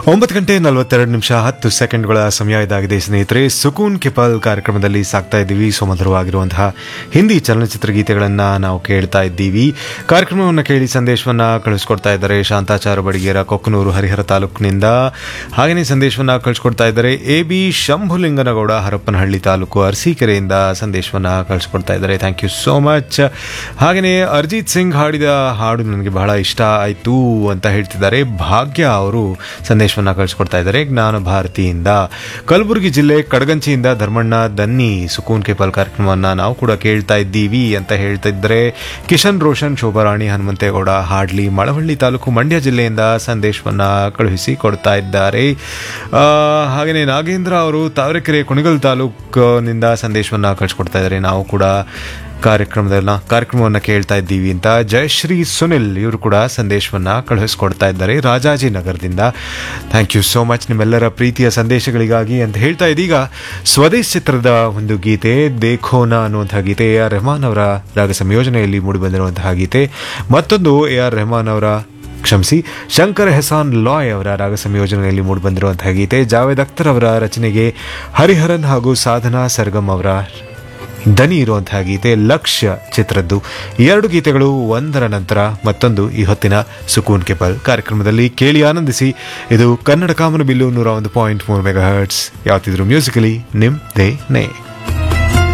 ಒಂಬತ್ತು ಗಂಟೆ ನಲವತ್ತೆರಡು ನಿಮಿಷ ಹತ್ತು ಸೆಕೆಂಡ್ಗಳ ಸಮಯ ಇದಾಗಿದೆ ಸ್ನೇಹಿತರೆ ಸುಕೂನ್ ಕೆಪಲ್ ಕಾರ್ಯಕ್ರಮದಲ್ಲಿ ಸಾಕ್ತಾ ಇದ್ದೀವಿ ಸುಮಧುರವಾಗಿರುವಂತಹ ಹಿಂದಿ ಚಲನಚಿತ್ರ ಗೀತೆಗಳನ್ನು ನಾವು ಕೇಳ್ತಾ ಇದ್ದೀವಿ ಕಾರ್ಯಕ್ರಮವನ್ನು ಕೇಳಿ ಸಂದೇಶವನ್ನು ಕಳಿಸ್ಕೊಡ್ತಾ ಇದ್ದಾರೆ ಶಾಂತಾಚಾರ ಬಡಿಗೇರ ಕೊಕ್ಕನೂರು ಹರಿಹರ ತಾಲೂಕಿನಿಂದ ಹಾಗೆಯೇ ಸಂದೇಶವನ್ನು ಕಳಿಸ್ಕೊಡ್ತಾ ಇದ್ದಾರೆ ಎ ಬಿ ಶಂಭುಲಿಂಗನಗೌಡ ಹರಪ್ಪನಹಳ್ಳಿ ತಾಲೂಕು ಅರಸೀಕೆರೆಯಿಂದ ಸಂದೇಶವನ್ನು ಕಳಿಸ್ಕೊಡ್ತಾ ಇದ್ದಾರೆ ಥ್ಯಾಂಕ್ ಯು ಸೋ ಮಚ್ ಹಾಗೆಯೇ ಅರ್ಜಿತ್ ಸಿಂಗ್ ಹಾಡಿದ ಹಾಡು ನನಗೆ ಬಹಳ ಇಷ್ಟ ಆಯಿತು ಅಂತ ಹೇಳ್ತಿದ್ದಾರೆ ಭಾಗ್ಯ ಅವರು ಸಂದೇಶವನ್ನು ಕಳಿಸ್ಕೊಡ್ತಾ ಇದ್ದಾರೆ ಜ್ಞಾನ ಭಾರತಿಯಿಂದ ಕಲಬುರಗಿ ಜಿಲ್ಲೆ ಕಡಗಂಚಿಯಿಂದ ಧರ್ಮಣ್ಣ ದನ್ನಿ ಸುಕೂನ್ ಕೇಪಲ್ ಕಾರ್ಯಕ್ರಮವನ್ನು ನಾವು ಕೂಡ ಕೇಳ್ತಾ ಇದ್ದೀವಿ ಅಂತ ಹೇಳ್ತಾ ಇದ್ದಾರೆ ಕಿಶನ್ ರೋಷನ್ ಶೋಭಾರಾಣಿ ಹನುಮಂತೇಗೌಡ ಹಾಡ್ಲಿ ಮಳವಳ್ಳಿ ತಾಲೂಕು ಮಂಡ್ಯ ಜಿಲ್ಲೆಯಿಂದ ಸಂದೇಶವನ್ನು ಕಳುಹಿಸಿ ಕೊಡ್ತಾ ಇದ್ದಾರೆ ಹಾಗೆಯೇ ನಾಗೇಂದ್ರ ಅವರು ತಾವರೆಕೆರೆ ಕುಣಿಗಲ್ ತಾಲೂಕಿನಿಂದ ಸಂದೇಶವನ್ನು ಕಳಿಸ್ಕೊಡ್ತಾ ಇದ್ದಾರೆ ನಾವು ಕೂಡ ಕಾರ್ಯಕ್ರಮದಲ್ಲ ಕಾರ್ಯಕ್ರಮವನ್ನು ಕೇಳ್ತಾ ಇದ್ದೀವಿ ಅಂತ ಜಯಶ್ರೀ ಸುನಿಲ್ ಇವರು ಕೂಡ ಸಂದೇಶವನ್ನು ಕಳುಹಿಸ್ಕೊಡ್ತಾ ಇದ್ದಾರೆ ರಾಜಾಜಿನಗರದಿಂದ ಥ್ಯಾಂಕ್ ಯು ಸೋ ಮಚ್ ನಿಮ್ಮೆಲ್ಲರ ಪ್ರೀತಿಯ ಸಂದೇಶಗಳಿಗಾಗಿ ಅಂತ ಹೇಳ್ತಾ ಇದ್ದೀಗ ಸ್ವದೇಶ್ ಚಿತ್ರದ ಒಂದು ಗೀತೆ ದೇಖೋನ ಅನ್ನುವಂತಹ ಗೀತೆ ಎ ಆರ್ ರೆಹಮಾನ್ ಅವರ ರಾಗ ಸಂಯೋಜನೆಯಲ್ಲಿ ಮೂಡಿಬಂದಿರುವಂತಹ ಗೀತೆ ಮತ್ತೊಂದು ಎ ಆರ್ ರೆಹಮಾನ್ ಅವರ ಕ್ಷಮಿಸಿ ಶಂಕರ್ ಹೆಸಾನ್ ಲಾಯ್ ಅವರ ರಾಗ ಸಂಯೋಜನೆಯಲ್ಲಿ ಮೂಡಿಬಂದಿರುವಂತಹ ಗೀತೆ ಜಾವೇದ್ ಅಖ್ತರ್ ಅವರ ರಚನೆಗೆ ಹರಿಹರನ್ ಹಾಗೂ ಸಾಧನಾ ಸರ್ಗಮ್ ಅವರ ದನಿ ಇರುವಂತಹ ಗೀತೆ ಲಕ್ಷ್ಯ ಚಿತ್ರದ್ದು ಎರಡು ಗೀತೆಗಳು ಒಂದರ ನಂತರ ಮತ್ತೊಂದು ಈ ಹೊತ್ತಿನ ಸುಕೂನ್ ಕೆಪಲ್ ಕಾರ್ಯಕ್ರಮದಲ್ಲಿ ಕೇಳಿ ಆನಂದಿಸಿ ಇದು ಕನ್ನಡ ಕಾಮನ ಬಿಲ್ಲು ನೂರ ಒಂದು ಪಾಯಿಂಟ್ ಮೂರು ಮೆಗಾ ಹರ್ಟ್ಸ್ ಯಾವತ್ತಿದ್ರು ಮ್ಯೂಸಿಕಲಿ ನಿಮ್ ದೇ ನೇ